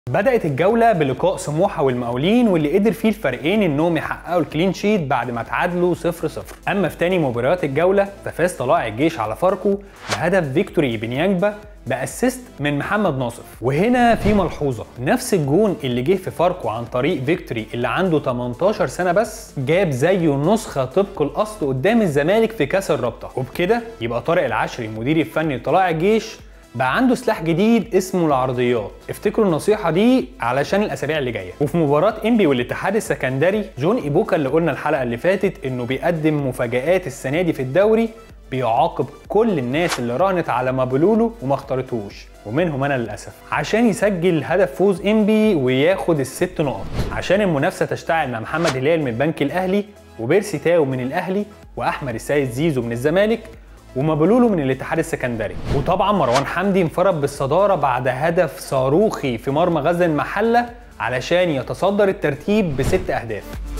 بدأت الجولة بلقاء سموحة والمقاولين واللي قدر فيه الفريقين انهم يحققوا الكلين شيت بعد ما تعادلوا 0 0 اما في تاني مباريات الجولة ففاز طلائع الجيش على فاركو بهدف فيكتوري بنيانجبا باسيست من محمد ناصف وهنا في ملحوظة نفس الجون اللي جه في فاركو عن طريق فيكتوري اللي عنده 18 سنة بس جاب زيه نسخة طبق الأصل قدام الزمالك في كأس الرابطة وبكده يبقى طارق العشري المدير الفني لطلائع الجيش بقى عنده سلاح جديد اسمه العرضيات افتكروا النصيحه دي علشان الاسابيع اللي جايه وفي مباراه انبي والاتحاد السكندري جون ايبوكا اللي قلنا الحلقه اللي فاتت انه بيقدم مفاجات السنه دي في الدوري بيعاقب كل الناس اللي راهنت على مابلولو وما اختارتهوش ومنهم انا للاسف عشان يسجل هدف فوز انبي وياخد الست نقط عشان المنافسه تشتعل مع محمد هلال من البنك الاهلي وبيرسي تاو من الاهلي واحمد السيد زيزو من الزمالك ومابلولو من الاتحاد السكندري وطبعا مروان حمدي انفرد بالصداره بعد هدف صاروخي في مرمى غزل المحله علشان يتصدر الترتيب بست اهداف